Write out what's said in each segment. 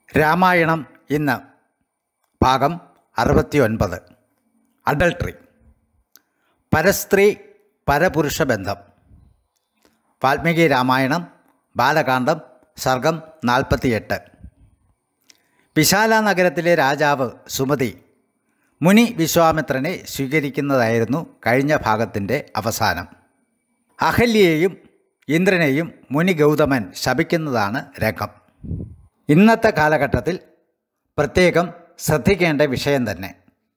രാമായണം ഇന്ന് ഭാഗം അറുപത്തി ഒൻപത് അഡൾട്ടറി പരസ്ത്രീ പരപുരുഷ ബന്ധം വാൽമീകി രാമായണം ബാലകാന്ഡം സർഗം നാൽപ്പത്തിയെട്ട് വിശാല നഗരത്തിലെ രാജാവ് സുമതി മുനി വിശ്വാമിത്രനെ സ്വീകരിക്കുന്നതായിരുന്നു കഴിഞ്ഞ ഭാഗത്തിൻ്റെ അവസാനം അഹല്യയെയും ഇന്ദ്രനെയും മുനി ഗൗതമൻ ശപിക്കുന്നതാണ് രംഗം ഇന്നത്തെ കാലഘട്ടത്തിൽ പ്രത്യേകം ശ്രദ്ധിക്കേണ്ട വിഷയം തന്നെ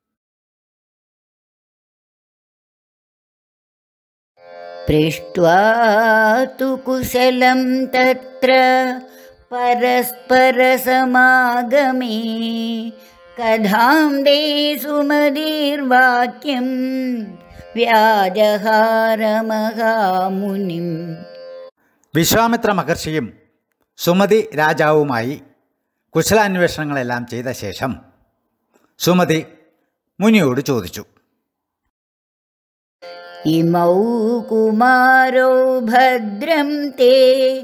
पृष्ट्वा तु कुशलं तत्र परस्परसमागमे कथां दे सुमदीर्वाक्यं व्याजहारमहामुनिम् വിശ്വാമിത്ര മഹർഷിയും സുമതി രാജാവുമായി കുശലാന്വേഷണങ്ങളെല്ലാം ചെയ്ത ശേഷം സുമതി മുനിയോട് ചോദിച്ചു इमौ कुमारौ भद्रं ते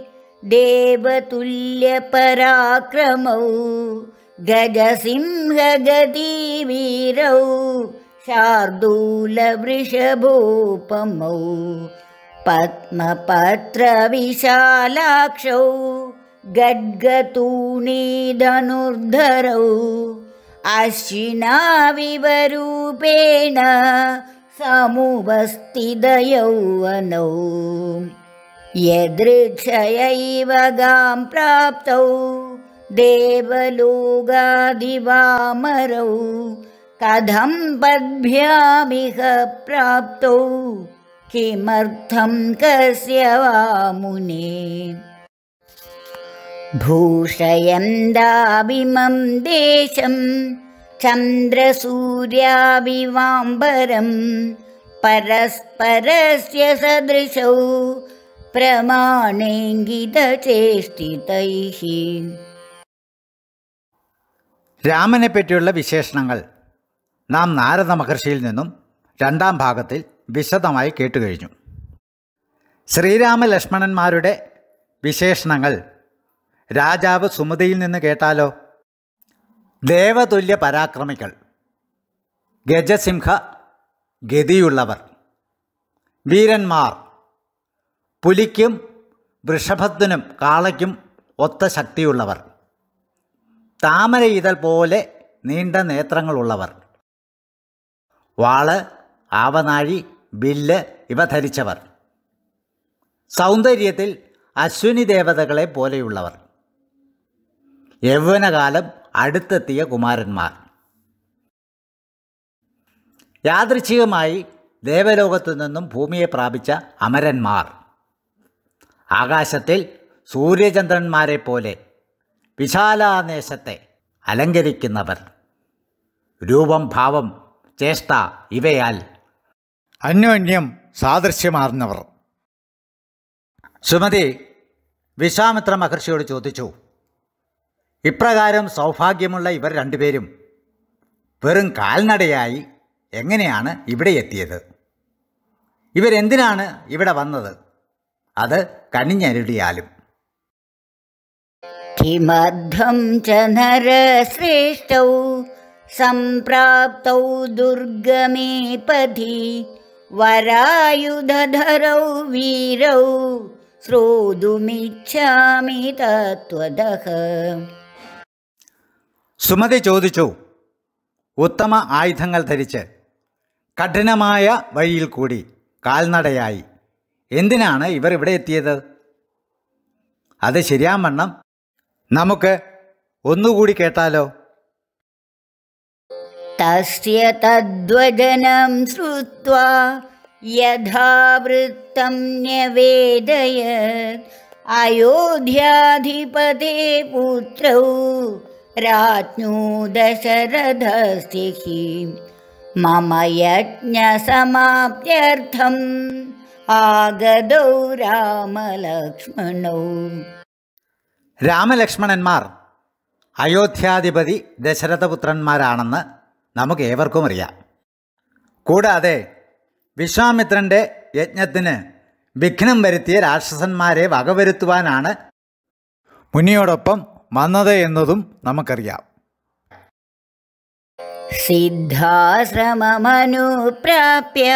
देवतुल्यपराक्रमौ गजसिंहगतिवीरौ शार्दूलवृषभोपमौ पद्मपत्रविशालाक्षौ गड्गतूणीधनुर्धरौ अश्विनाविवरूपेण समुपस्थितयौवनौ यदृक्षयैव गां प्राप्तौ देवलोगादिवामरौ कथं पद्भ्यामिह प्राप्तौ किमर्थं कस्य वा मुने भूषयन्दाभिमं देशं चन्द्रसूर्याविवाम्बरं परस्परस्य सदृशौ प्रमाणेङ्गितचेष्टितैः രാമനെ പറ്റിയുള്ള വിശേഷണങ്ങൾ നാം നാരദ മഹർഷിയിൽ നിന്നും രണ്ടാം ഭാഗത്തിൽ വിശദമായി കേട്ടുകഴിഞ്ഞു ശ്രീരാമ ലക്ഷ്മണന്മാരുടെ വിശേഷണങ്ങൾ രാജാവ് സുമതിയിൽ നിന്ന് കേട്ടാലോ ദേവതുല്യ പരാക്രമികൾ ഗജസിംഹ ഗതിയുള്ളവർ വീരന്മാർ പുലിക്കും വൃഷഭത്തിനും കാളയ്ക്കും ഒത്ത ശക്തിയുള്ളവർ താമര ഇതൾ പോലെ നീണ്ട നേത്രങ്ങളുള്ളവർ വാള് ആവനാഴി ബില്ല് ഇവ ധരിച്ചവർ സൗന്ദര്യത്തിൽ അശ്വിനി ദേവതകളെ പോലെയുള്ളവർ യൗവനകാലം അടുത്തെത്തിയ കുമാരന്മാർ യാദൃച്ഛികമായി ദേവലോകത്തു നിന്നും ഭൂമിയെ പ്രാപിച്ച അമരന്മാർ ആകാശത്തിൽ സൂര്യചന്ദ്രന്മാരെ പോലെ വിശാലാദേശത്തെ അലങ്കരിക്കുന്നവർ രൂപം ഭാവം ചേഷ്ട ഇവയാൽ അന്യോന്യം സാദൃശ്യമാർന്നവർ സുമതി വിശ്വാമിത്ര മഹർഷിയോട് ചോദിച്ചു ഇപ്രകാരം സൗഭാഗ്യമുള്ള ഇവർ രണ്ടുപേരും വെറും കാൽനടയായി എങ്ങനെയാണ് ഇവിടെ എത്തിയത് ഇവരെന്തിനാണ് ഇവിടെ വന്നത് അത് കണിഞ്ഞരുളിയാലും किमर्थं च नरश्रेष्ठौ सम्प्राप्तौ दुर्गमे पथि वरायुधधरौ वीरौ श्रोतुमिच्छामि तत्त्वतः സുമതി ചോദിച്ചു ഉത്തമ ആയുധങ്ങൾ ധരിച്ച് കഠിനമായ വഴിയിൽ കൂടി കാൽനടയായി എന്തിനാണ് ഇവർ ഇവിടെ എത്തിയത് അത് ശരിയാവണ്ണം നമുക്ക് ഒന്നുകൂടി കേട്ടാലോ तस्य तद्वदनं श्रुत्वा यथा वृत्तं न्यवेदयत् अयोध्याधिपते पुत्रौ राज्ञो दशरथस्य हि मम यज्ञसमाप्त्यर्थम् आगदौ रामलक्ष्मणौ രാമലക്ഷ്മണന്മാർ അയോധ്യാധിപതി ദശരഥപുത്രന്മാരാണെന്ന് നമുക്ക് ഏവർക്കും അറിയാം കൂടാതെ വിശ്വാമിത്രൻ്റെ യജ്ഞത്തിന് വിഘ്നം വരുത്തിയ രാക്ഷസന്മാരെ വകവരുത്തുവാനാണ് മുനിയോടൊപ്പം വന്നത് എന്നതും നമുക്കറിയാം सिद्धाश्रममनुप्राप्य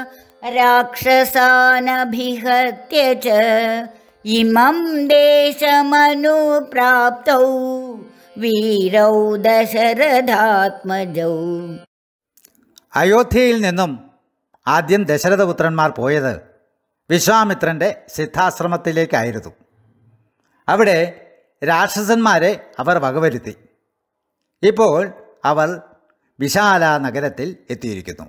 राक्षसानभिहत्य च इमं देशमनुप्राप्तौ वीरौ दशरथात्मजौ അയോധ്യയിൽ നിന്നും ആദ്യം ദശരഥപുത്രന്മാർ പോയത് വിശ്വാമിത്രൻ്റെ സിദ്ധാശ്രമത്തിലേക്കായിരുന്നു അവിടെ രാക്ഷസന്മാരെ അവർ വകവരുത്തി ഇപ്പോൾ അവർ വിശാല നഗരത്തിൽ എത്തിയിരിക്കുന്നു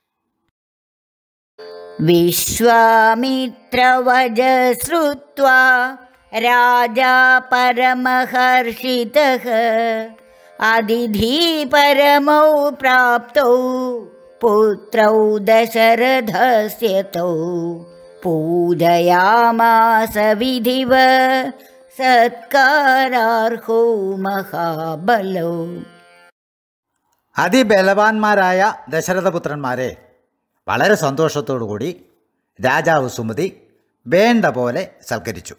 विश्वामित्रवज श्रुत्वा राजा परमहर्षितः अदिधि परमौ प्राप्तौ पुत्रौ दशरथस्य तौ पूजयामास विधिव सत्कारार्हो महाबलौ അതിബലവാന്മാരായ ദശരഥപുത്രന്മാരെ വളരെ സന്തോഷത്തോടു കൂടി രാജാവ് സുമതി വേണ്ട പോലെ സൽക്കരിച്ചു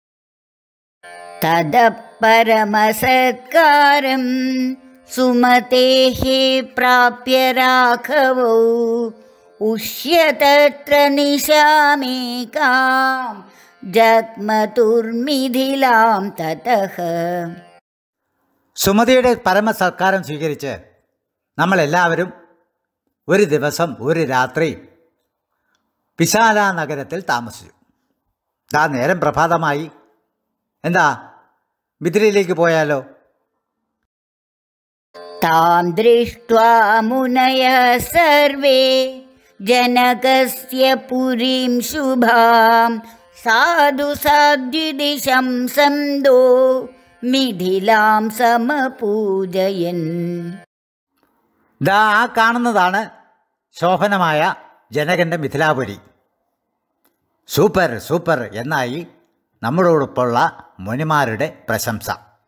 ततः परमसत्कारं सुमतेः प्राप्य राघवौ उष्य तत्र निशामेकां जग्मतुर्मिथिलां ततः സുമതിയുടെ പരമസൽക്കാരം സ്വീകരിച്ച് നമ്മളെല്ലാവരും ഒരു ദിവസം ഒരു രാത്രി വിശാല നഗരത്തിൽ താമസിച്ചു ആ നേരം പ്രഭാതമായി എന്താ മിഥിലയിലേക്ക് പോയാലോ तां दृष्ट्वा मुनयः सर्वे जनकस्य पुरीं शुभां साधु साध्विदिशं सन्दो मिथिलां समपूजयन् ദാ ആ കാണുന്നതാണ് ശോഭനമായ ജനകൻ്റെ മിഥിലാപുരി സൂപ്പർ സൂപ്പർ എന്നായി നമ്മളോടൊപ്പമുള്ള മുനിമാരുടെ പ്രശംസ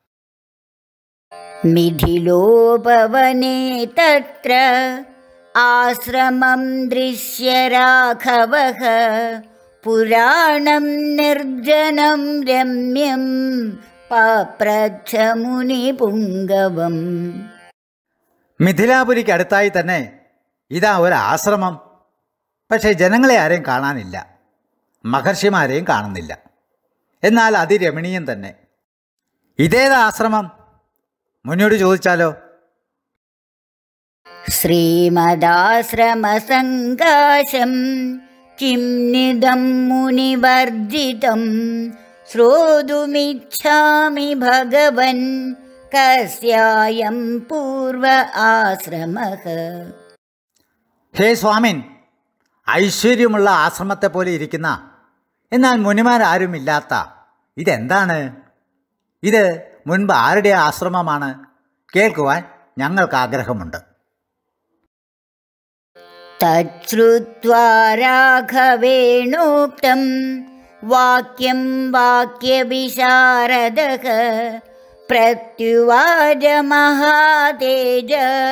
मिथिलोपवने तत्र आश्रमं दृश्य राघवः पुराणं निर्जनं रम्यं पप्रच्छ मुनिपुङ्गवम् മിഥിലാപുരിക്ക് അടുത്തായി തന്നെ ഇതാ ഒരു ആശ്രമം പക്ഷേ ജനങ്ങളെ ആരെയും കാണാനില്ല മഹർഷിമാരെയും കാണുന്നില്ല എന്നാൽ അതിരമണീയം തന്നെ ഇതേതാ ആശ്രമം മുന്നോട് ചോദിച്ചാലോ श्रीमदाश्रमसङ्काशं किं मुनिवर्जितं श्रोतुमिच्छामि भगवन् कस्यायं पूर्व आश्रमः ഹേ സ്വാമിൻ ഐശ്വര്യമുള്ള ആശ്രമത്തെ പോലെ ഇരിക്കുന്ന എന്നാൽ മുനിമാരാരുമില്ലാത്ത ഇതെന്താണ് ഇത് മുൻപ് ആരുടെ ആശ്രമമാണ് കേൾക്കുവാൻ ഞങ്ങൾക്ക് ആഗ്രഹമുണ്ട് तच्छ्रुत्वा राघवेणोक्तं वाक्यं वाक्यविशारदः प्रत्युवाच महातेज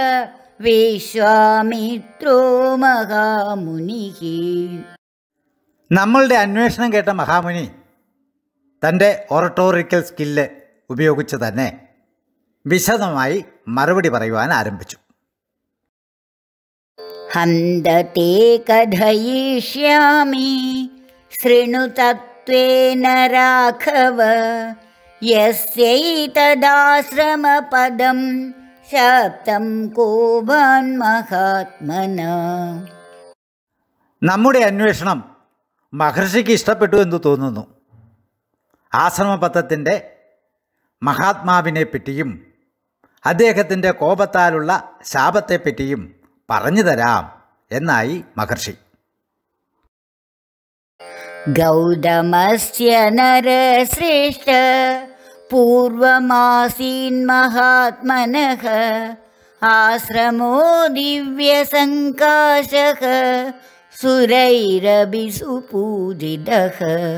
विश्वामित्रो महामुनिः നമ്മളുടെ അന്വേഷണം കേട്ട മഹാമുനി തൻ്റെ ഒറട്ടോറിക്കൽ സ്കില്ല് ഉപയോഗിച്ച് തന്നെ വിശദമായി മറുപടി പറയുവാൻ ആരംഭിച്ചു हन्तते कथयिष्यामि शृणु तत्त्वेन राघव यस्यैतदाश्रमपदं शब्दं कोभान्महात्मना നമ്മുടെ അന്വേഷണം മഹർഷിക്ക് ഇഷ്ടപ്പെട്ടു എന്ന് തോന്നുന്നു ആശ്രമപഥത്തിൻ്റെ മഹാത്മാവിനെ പറ്റിയും അദ്ദേഹത്തിൻ്റെ കോപത്താലുള്ള ശാപത്തെപ്പറ്റിയും പറഞ്ഞു തരാം എന്നായി മഹർഷി गौतमस्य नरश्रेष्ठ पूर्वमासीन्महात्मनः आश्रमो दिव्यसङ्काशः सुरैरपि सुपूजितः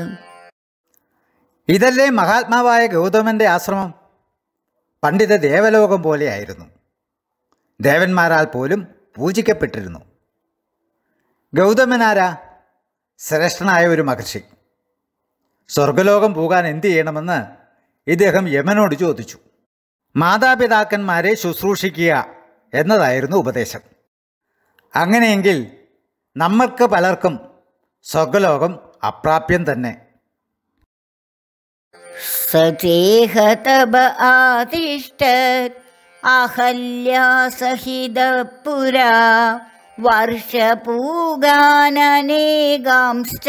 ഇതല്ലേ മഹാത്മാവായ ഗൗതമൻ്റെ ആശ്രമം പണ്ഡിത ദേവലോകം പോലെയായിരുന്നു ദേവന്മാരാൽ പോലും പൂജിക്കപ്പെട്ടിരുന്നു ഗൗതമനാരാ ശ്രേഷ്ഠനായ ഒരു മഹർഷി സ്വർഗലോകം പോകാൻ എന്തു ചെയ്യണമെന്ന് ഇദ്ദേഹം യമനോട് ചോദിച്ചു മാതാപിതാക്കന്മാരെ ശുശ്രൂഷിക്കുക എന്നതായിരുന്നു ഉപദേശം അങ്ങനെയെങ്കിൽ നമ്മൾക്ക് പലർക്കും സ്വർഗലോകം അപ്രാപ്യം തന്നെ सचेह तब आतिष्ठत् अहल्यासहितपुरा वर्षपूगाननेगांश्च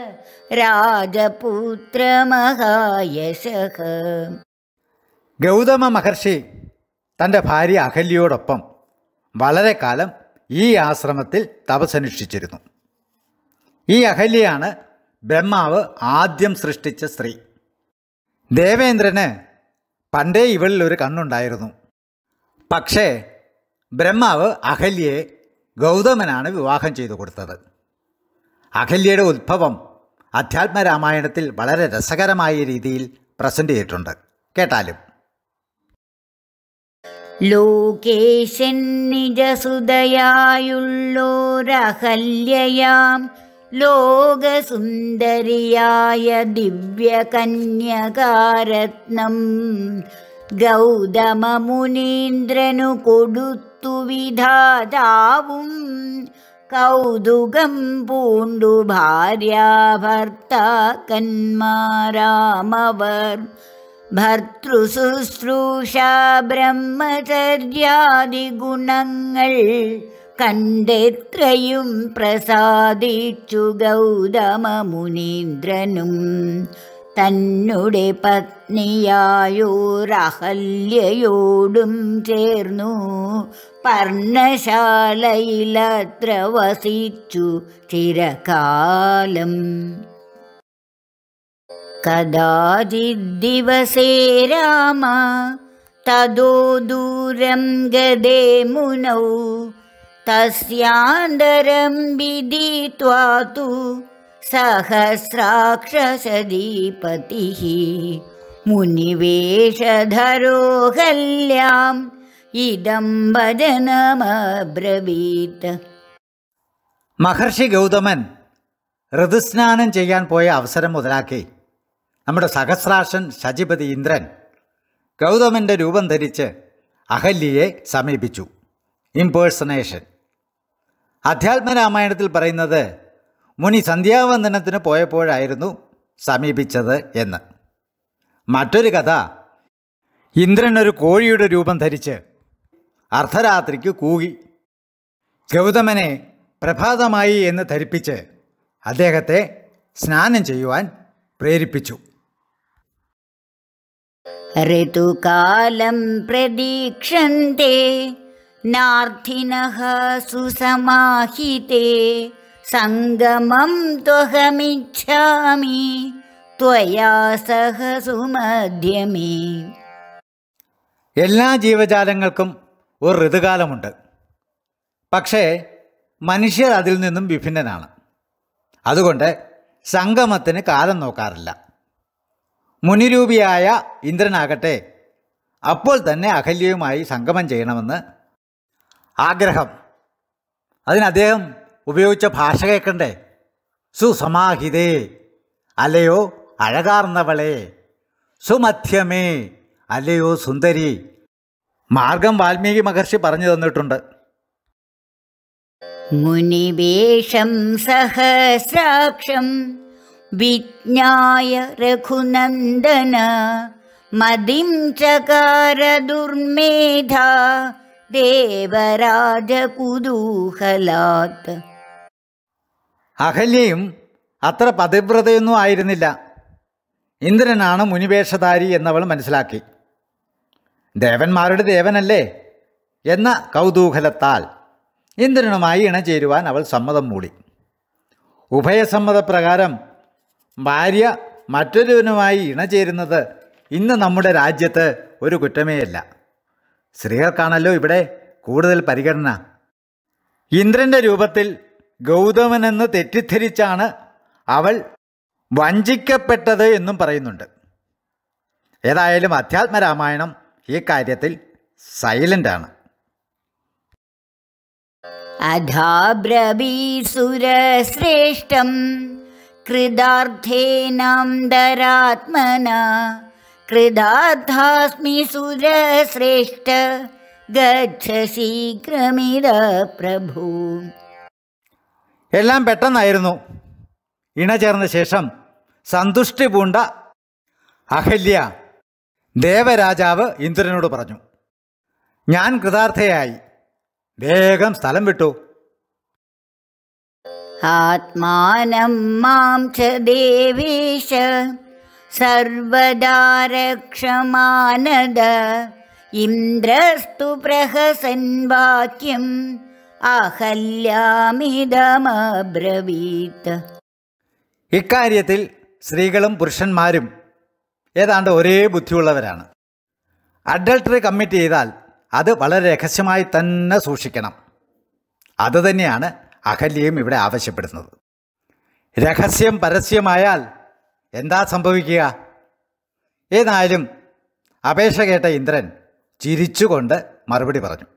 राजपुत्रमहायशः ഗൗതമ മഹർഷി തൻ്റെ ഭാര്യ അഹല്യയോടൊപ്പം വളരെ കാലം ഈ ആശ്രമത്തിൽ തപസനുഷ്ഠിച്ചിരുന്നു ഈ അഹല്യയാണ് ബ്രഹ്മാവ് ആദ്യം സൃഷ്ടിച്ച സ്ത്രീ ദേവേന്ദ്രന് പണ്ടേ ഇവളിൽ ഒരു കണ്ണുണ്ടായിരുന്നു പക്ഷേ ബ്രഹ്മാവ് അഹല്യയെ ഗൗതമനാണ് വിവാഹം ചെയ്തു കൊടുത്തത് അഹല്യയുടെ ഉദ്ഭവം അധ്യാത്മരാമായണത്തിൽ വളരെ രസകരമായ രീതിയിൽ പ്രസന്റ് ചെയ്തിട്ടുണ്ട് കേട്ടാലും ലോകേശൻ നിജസുതയായുള്ളോരഹല്യയാം ലോകസുന്ദരിയായ ദിവ്യകന്യകാരത്നം ഗൗതമമുനീന്ദ്രനു കൊടുത്തു വിധാതാവും കൗതുകം പൂണ്ടു ഭാര്യാഭർത്താക്കന്മാരാമവർ ഭർത്തൃശുശ്രൂഷ ബ്രഹ്മചര്യാദി ഗുണങ്ങൾ കണ്ടെത്രയും പ്രസാദിച്ചു ഗൗതമ മുനീന്ദ്രനും തന്നുടെ പത്നിയായോരഹല്യയോടും ചേർന്നു പർണശാലയിലത്ര വസിച്ചു ചിരകാലം കഥാചിദ്ദിവസേ രാമ തദോ ദൂരം ഗതേ മുനൗ തസ്യാന്തരം വിദിത്വാ തു സഹസ്രാക്ഷസദീപതിः മുനിവേഷധരോ കല്യാം ഇദം വചനമബ്രവീത് മഹർഷി ഗൗതമൻ ഋതുസ്നാനം ചെയ്യാൻ പോയ അവസരം മുതലാക്കി നമ്മുടെ സഹസ്രാഷൻ ശചിപതി ഇന്ദ്രൻ ഗൗതമൻ്റെ രൂപം ധരിച്ച് അഹല്യയെ സമീപിച്ചു ഇംപേഴ്സണേഷൻ അധ്യാത്മരാമായണത്തിൽ പറയുന്നത് മുനി സന്ധ്യാവന്ദനത്തിന് പോയപ്പോഴായിരുന്നു സമീപിച്ചത് എന്ന് മറ്റൊരു കഥ ഇന്ദ്രൻ ഒരു കോഴിയുടെ രൂപം ധരിച്ച് അർദ്ധരാത്രിക്ക് കൂകി ഗൗതമനെ പ്രഭാതമായി എന്ന് ധരിപ്പിച്ച് അദ്ദേഹത്തെ സ്നാനം ചെയ്യുവാൻ പ്രേരിപ്പിച്ചു ഋതുകാലം പ്രതീക്ഷന്തെ നാർത്ഥിനഃ സുസമാഹിതേ സംഗമം ത്വഹമിച്ഛാമി ത്വയാ സഹ സുമധ്യമേ എല്ലാ ജീവജാലങ്ങൾക്കും ഒരു ഋതുകാലമുണ്ട് പക്ഷേ മനുഷ്യർ അതിൽ നിന്നും വിഭിന്നനാണ് അതുകൊണ്ട് സംഗമത്തിന് കാലം നോക്കാറില്ല മുനിരൂപിയായ ഇന്ദ്രനാകട്ടെ അപ്പോൾ തന്നെ അഹല്യയുമായി സംഗമം ചെയ്യണമെന്ന് ആഗ്രഹം അതിന് അദ്ദേഹം ഉപയോഗിച്ച ഭാഷ കേൾക്കണ്ടേ സുസമാഹിതേ അല്ലയോ അഴകാർന്നവളെ സുമധ്യമേ അല്ലയോ സുന്ദരി മാർഗം വാൽമീകി മഹർഷി പറഞ്ഞു തന്നിട്ടുണ്ട് മുനിവേഷം സഹസ്രാക്ഷം വിജ്ഞായ രഘുനന്ദന മതിം ചകാര ദുർമേധ ദേവരാജകുതൂഹലാത് അഹല്യയും അത്ര പതിവ്രതയൊന്നും ആയിരുന്നില്ല ഇന്ദ്രനാണ് മുനിവേഷധാരി എന്നവൾ മനസ്സിലാക്കി ദേവന്മാരുടെ ദേവനല്ലേ എന്ന കൗതൂഹലത്താൽ ഇന്ദ്രനുമായി ഇണചേരുവാൻ അവൾ സമ്മതം മൂടി ഉഭയസമ്മതപ്രകാരം ഭാര്യ മറ്റൊരുവനുമായി ഇണചേരുന്നത് ഇന്ന് നമ്മുടെ രാജ്യത്ത് ഒരു കുറ്റമേയല്ല സ്ത്രീകൾക്കാണല്ലോ ഇവിടെ കൂടുതൽ പരിഗണന ഇന്ദ്രൻ്റെ രൂപത്തിൽ ഗൗതമനെന്ന് തെറ്റിദ്ധരിച്ചാണ് അവൾ വഞ്ചിക്കപ്പെട്ടത് എന്നും പറയുന്നുണ്ട് ഏതായാലും അധ്യാത്മരാമായണം ഈ കാര്യത്തിൽ സൈലൻ്റാണ് അധാബ്രവീസുരശ്രേഷ്ഠം കൃതാർത്ഥേനാന്തരാത്മന कृदार्थास्मि सुरश्रेष्ठ गच्छ शीघ्रमिद प्रभु എല്ലാം പെട്ടെന്നായിരുന്നു ഇണ ചേർന്ന ശേഷം സന്തുഷ്ടി പൂണ്ട അഹല്യ ദേവരാജാവ് ഇന്ദ്രനോട് പറഞ്ഞു ഞാൻ കൃതാർത്ഥയായി വേഗം സ്ഥലം വിട്ടു आत्मानं मां च देवेश सर्वदा रक्षमानद इन्द्रस्तु प्रहसन् वाक्यम् अहल्यामिदमब्रवीत् ഇക്കാര്യത്തിൽ സ്ത്രീകളും പുരുഷന്മാരും ഏതാണ്ട് ഒരേ ബുദ്ധിയുള്ളവരാണ് അഡൾട്ടറി കമ്മിറ്റ് ചെയ്താൽ അത് വളരെ രഹസ്യമായി തന്നെ സൂക്ഷിക്കണം അതുതന്നെയാണ് അഹല്യയും ഇവിടെ ആവശ്യപ്പെടുന്നത് രഹസ്യം പരസ്യമായാൽ എന്താ സംഭവിക്കുക ഏതായാലും അപേക്ഷ കേട്ട ഇന്ദ്രൻ ചിരിച്ചുകൊണ്ട് മറുപടി പറഞ്ഞു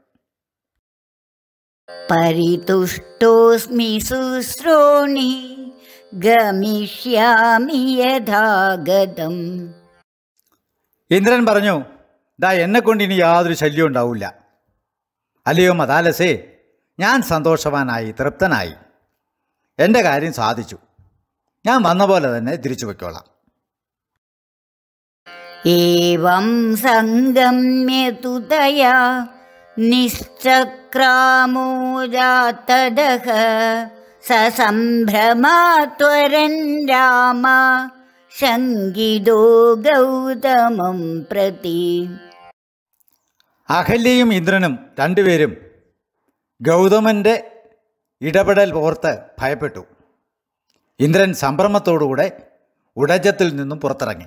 परितुष्टोऽस्मि शुश्रोणि गमिष्यामि यथा गतम् ഇന്ദ്രൻ പറഞ്ഞു ദാ എന്നെ കൊണ്ട് ഇനി യാതൊരു ശല്യവും ഉണ്ടാവില്ല അല്ലയോ മതാലസേ ഞാൻ സന്തോഷവാനായി തൃപ്തനായി എൻ്റെ കാര്യം സാധിച്ചു ഞാൻ വന്ന പോലെ തന്നെ തിരിച്ചു വയ്ക്കോളാം एवं सङ्गम्यतु तया निश्चक्रामो जातदः स सम्भ्रमा त्वरन् राम शङ्गिदो गौतमं प्रति അഹല്യയും ഇന്ദ്രനും രണ്ടുപേരും ഗൗതമൻ്റെ ഇടപെടൽ ഓർത്ത് ഭയപ്പെട്ടു ഇന്ദ്രൻ സംഭ്രമത്തോടുകൂടെ ഉടജത്തിൽ നിന്നും പുറത്തിറങ്ങി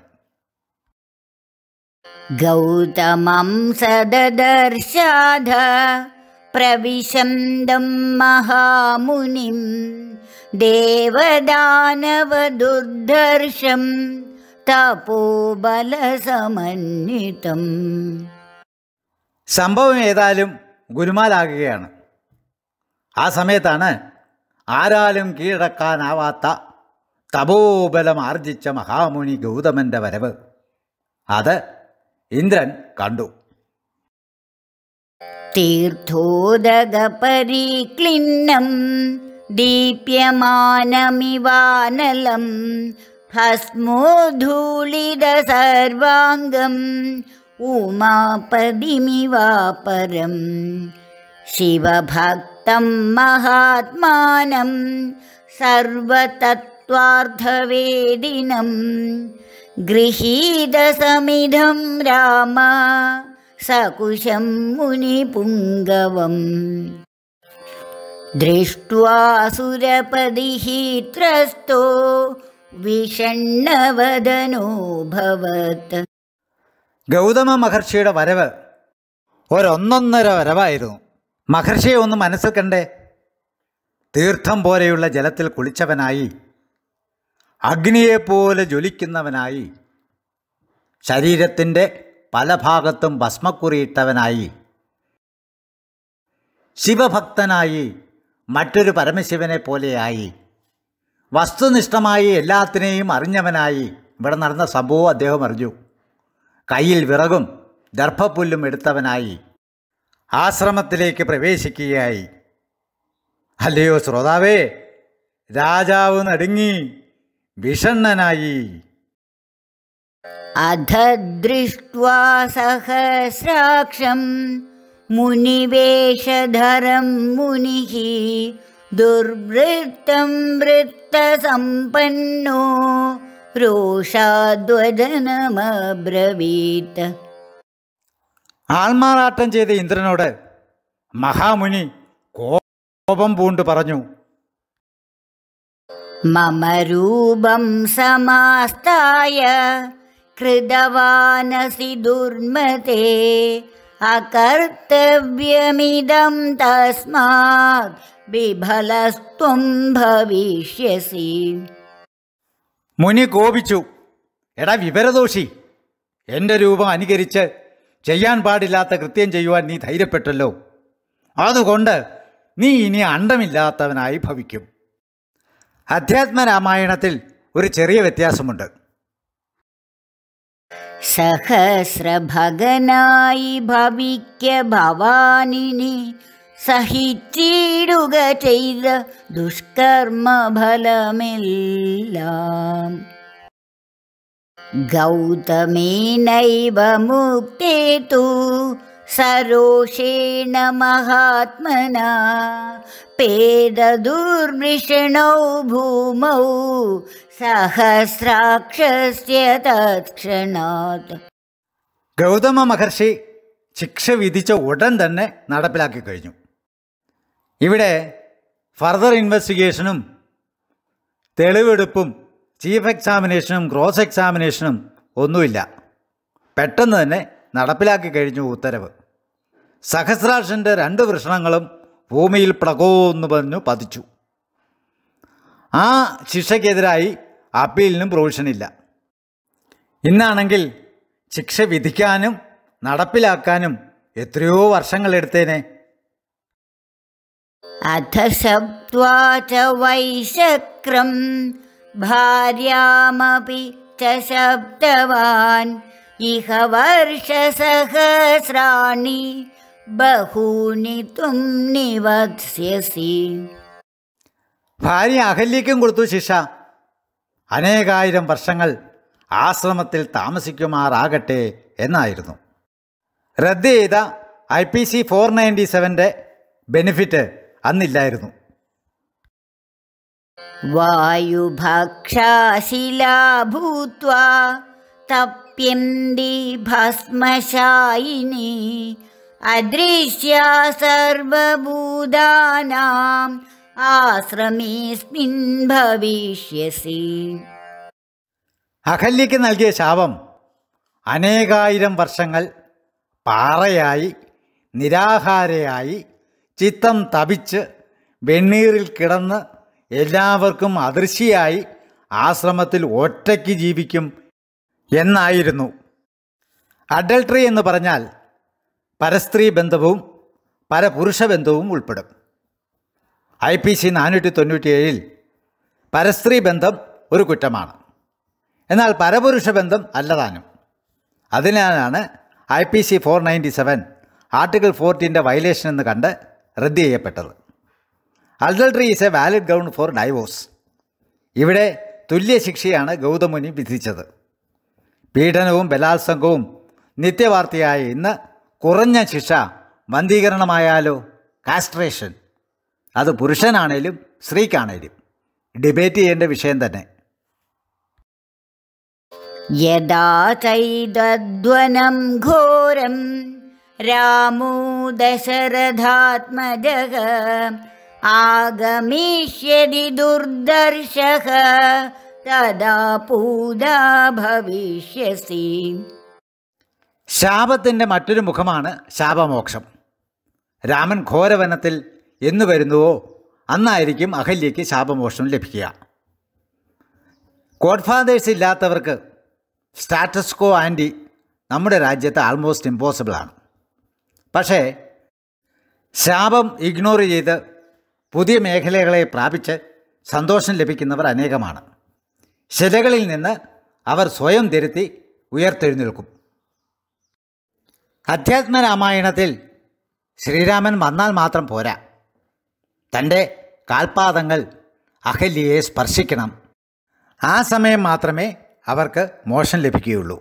गौतमं सददर्शाध प्रविशन्दं महामुनिं देवदानवदुर्धर्षं तपोबलसमन्वितम् സംഭവം ഏതായാലും ഗുരുമാലാകുകയാണ് ആ സമയത്താണ് ആരാലും കീഴടക്കാനാവാത്ത തപോബലം ആർജിച്ച മഹാമുനി ഗൗതമൻ്റെ വരവ് അത് ഇന്ദ്രൻ കണ്ടു तीर्थोदगपरिक्लिन्नं दीप्यमानमिवानलं भस्मोद्धूलितसर्वाङ्गम् उमापदिमिवापरम् शिवभक्तं महात्मानं सर्वतत्त्वार्थवेदिनं गृहीतसमिधं राम सकुशं मुनिपुङ्गवम् दृष्ट्वा सुरपदिः त्रस्तो विषण्णवदनोऽभवत् ഗൗതമ മഹർഷിയുടെ വരവ് ഒരൊന്നൊന്നര വരവായിരുന്നു മഹർഷിയെ ഒന്ന് മനസ്സിൽ കണ്ടേ തീർത്ഥം പോലെയുള്ള ജലത്തിൽ കുളിച്ചവനായി അഗ്നിയെപ്പോലെ ജ്വലിക്കുന്നവനായി ശരീരത്തിൻ്റെ പല ഭാഗത്തും ഭസ്മക്കുറിയിട്ടവനായി ശിവഭക്തനായി മറ്റൊരു പരമശിവനെ പോലെയായി വസ്തുനിഷ്ഠമായി എല്ലാത്തിനെയും അറിഞ്ഞവനായി ഇവിടെ നടന്ന സംഭവം അദ്ദേഹം അറിഞ്ഞു കയ്യിൽ വിറകും ദർഭപ്പുല്ലും എടുത്തവനായി ആശ്രമത്തിലേക്ക് പ്രവേശിക്കുകയായി അല്ലയോ ശ്രോതാവേ രാജാവ് നടുങ്ങി വിഷണ്ണനായി अध दृष्ट्वा सहस्राक्षं मुनिवेशधरं मुनिः दुर्वृत्तं वृत्तसम्पन्नो रोषाद्वदनमब्रवीत् ആൾമാറാട്ടം ചെയ്ത ഇന്ദ്രനോട് മഹാമുനി കോപം പൂണ്ട് പറഞ്ഞു मम रूपं समास्ताय कृतवानसि दुर्मते अकर्तव्यमिदं तस्मात् बिफलस्त्वं भविष्यसि മുനി കോപിച്ചു എടാ വിവരദോഷി എൻ്റെ രൂപം അനുകരിച്ച് ചെയ്യാൻ പാടില്ലാത്ത കൃത്യം ചെയ്യുവാൻ നീ ധൈര്യപ്പെട്ടല്ലോ അതുകൊണ്ട് നീ ഇനി അണ്ടമില്ലാത്തവനായി ഭവിക്കും അധ്യാത്മ രാമായണത്തിൽ ഒരു ചെറിയ വ്യത്യാസമുണ്ട് സഹസ്രഭഗനായി ഭവിക്ക ഭവാനിനി സഹിച്ചിടുക ചെയ്ത ദുഷ്കർമ്മ ഫലമെല്ലാം ഗൗതമേനൈവ മുക്തേ തു സരോഷേണ മഹാത്മന പേദദുർവൃഷണൗ ഭൂമൗ സഹസ്രാക്ഷസ്യ തത്ക്ഷണാത് ഗൗതമ മഹർഷി ശിക്ഷ വിധിച്ച ഉടൻ തന്നെ നടപ്പിലാക്കി കഴിഞ്ഞു ഇവിടെ ഫർദർ ഇൻവെസ്റ്റിഗേഷനും തെളിവെടുപ്പും ചീഫ് എക്സാമിനേഷനും ക്രോസ് എക്സാമിനേഷനും ഒന്നുമില്ല പെട്ടെന്ന് തന്നെ നടപ്പിലാക്കി കഴിഞ്ഞു ഉത്തരവ് സഹസ്രാക്ഷൻ്റെ രണ്ട് വൃഷണങ്ങളും ഭൂമിയിൽ പ്ലകോന്ന് പറഞ്ഞു പതിച്ചു ആ ശിക്ഷയ്ക്കെതിരായി അപ്പീലിനും പ്രൊവിഷനില്ല ഇന്നാണെങ്കിൽ ശിക്ഷ വിധിക്കാനും നടപ്പിലാക്കാനും എത്രയോ വർഷങ്ങളെടുത്തേനെ അഥ ശബ്ദ്വാ ച വൈശക്രം ഭാര്യാമപി ച ശബ്ദവാൻ ഇഹ വർഷസഹസ്രാണി ബഹൂനി തും നിവത്സ്യസി ഭാര്യ അഹല്യയ്ക്കും കൊടുത്തു ശിക്ഷ അനേകായിരം വർഷങ്ങൾ ആശ്രമത്തിൽ താമസിക്കുമാറാകട്ടെ എന്നായിരുന്നു റദ്ദ് ചെയ്ത I P C four ninety സെവൻ്റെ ബെനിഫിറ്റ് അന്നില്ലായിരുന്നു വായുഭക്ഷാശിലാ ഭൂത്വാ തപ്യന്തി ഭസ്മശായിനി അദൃശ്യ സർവഭൂതാനാം ആശ്രമേസ്മിൻ ഭവിഷ്യസി അഹല്യയ്ക്ക് നൽകിയ ശാപം അനേകായിരം വർഷങ്ങൾ പാറയായി നിരാഹാരയായി ചിത്തം തപിച്ച് വെണ്ണീറിൽ കിടന്ന് എല്ലാവർക്കും അദൃശ്യയായി ആശ്രമത്തിൽ ഒറ്റയ്ക്ക് ജീവിക്കും എന്നായിരുന്നു അഡൾട്ടറി എന്ന് പറഞ്ഞാൽ പരസ്ത്രീ ബന്ധവും പരപുരുഷ ബന്ധവും ഉൾപ്പെടും ഐ പി സി നാനൂറ്റി തൊണ്ണൂറ്റിയേഴിൽ പരസ്ത്രീ ബന്ധം ഒരു കുറ്റമാണ് എന്നാൽ പരപുരുഷ ബന്ധം അല്ലതാനും അതിനാലാണ് I P C four ninety seven article ഫോർട്ടീൻ്റെ വയലേഷൻ എന്ന് കണ്ട് റദ്ദ് ചെയ്യപ്പെട്ടത് adultery is a valid ground for divorce ഇവിടെ തുല്യ ശിക്ഷയാണ് ഗൗതമുനി വിധിച്ചത് പീഡനവും ബലാത്സംഗവും നിത്യവാർത്തയായ ഇന്ന് കുറഞ്ഞ ശിക്ഷ വന്ധീകരണമായാലോ കാസ്ട്രേഷൻ അത് പുരുഷനാണേലും സ്ത്രീക്കാണേലും ഡിബേറ്റ് ചെയ്യേണ്ട വിഷയം തന്നെ യഥാ ചൈതധ്വനം ഘോരം രാമോ ദശരഥാത്മജഃ ആഗമിഷ്യതി ദുർദർശഃ തദാ പൂജാ ഭവിഷ്യസി ശാപത്തിൻ്റെ മറ്റൊരു മുഖമാണ് ശാപമോക്ഷം രാമൻ ഘോരവനത്തിൽ എന്ന് വരുന്നുവോ അന്നായിരിക്കും അഹല്യയ്ക്ക് ശാപമോക്ഷം ലഭിക്കുക ഗോഡ്ഫാദേഴ്സ് ഇല്ലാത്തവർക്ക് സ്റ്റാറ്റസ് കോ ആൻറ്റി നമ്മുടെ രാജ്യത്ത് ആൾമോസ്റ്റ് ഇമ്പോസിബിളാണ് പക്ഷേ ശാപം ഇഗ്നോർ ചെയ്ത് പുതിയ മേഖലകളെ പ്രാപിച്ച് സന്തോഷം ലഭിക്കുന്നവർ അനേകമാണ് ശിലകളിൽ നിന്ന് അവർ സ്വയം തിരുത്തി ഉയർത്തെഴുന്നേൽക്കും അധ്യാത്മരാമായണത്തിൽ ശ്രീരാമൻ വന്നാൽ മാത്രം പോരാ തൻ്റെ കാൽപാദങ്ങൾ അഹല്യയെ സ്പർശിക്കണം ആ സമയം മാത്രമേ അവർക്ക് മോക്ഷം ലഭിക്കുകയുള്ളൂ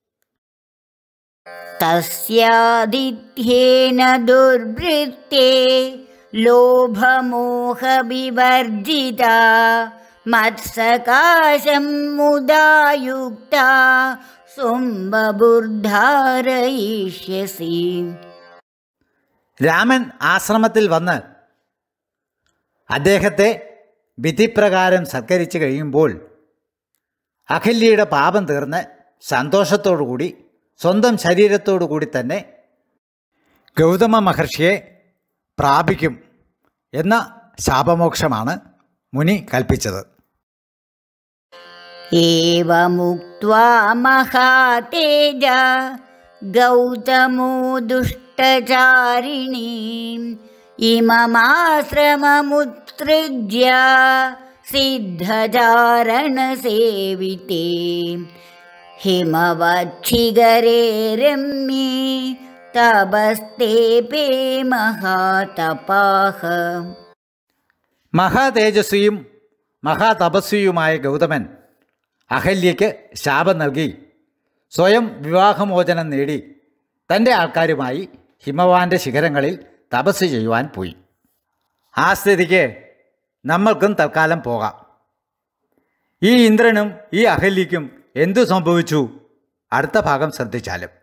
തസ്യാദിത്യേന ദുർവൃത്തേ ലോഭമോഹവിവർജിത മത്സകാശം മുദായുക്ത സുംബബുർധാരയിഷ്യസി രാമൻ ആശ്രമത്തിൽ വന്ന് അദ്ദേഹത്തെ വിധിപ്രകാരം സത്കരിച്ചു കഴിയുമ്പോൾ അഹല്യയുടെ പാപം തീർന്ന് സന്തോഷത്തോടുകൂടി സ്വന്തം ശരീരത്തോടു കൂടി തന്നെ ഗൗതമ മഹർഷിയെ പ്രാപിക്കും എന്ന ശാപമോക്ഷമാണ് മുനി കൽപ്പിച്ചത് एवमुक्त्वा महातेज गौतमो दुष्टचारिणीम् इममाश्रममुत्सृज्य सिद्धचारणसेविते हिमवच्छिगरे रम्ये तपस्तेपे महातपाः മഹാതേജസ്വിയും മഹാതപസ്വിയുമായ ഗൗതമൻ അഹല്യയ്ക്ക് ശാപം നൽകി സ്വയം വിവാഹമോചനം നേടി തൻ്റെ ആൾക്കാരുമായി ഹിമവാന്റെ ശിഖരങ്ങളിൽ തപസ് ചെയ്യുവാൻ പോയി ആ സ്ഥിതിക്ക് നമ്മൾക്കും തൽക്കാലം പോകാം ഈ ഇന്ദ്രനും ഈ അഹല്യയ്ക്കും എന്തു സംഭവിച്ചു അടുത്ത ഭാഗം ശ്രദ്ധിച്ചാലും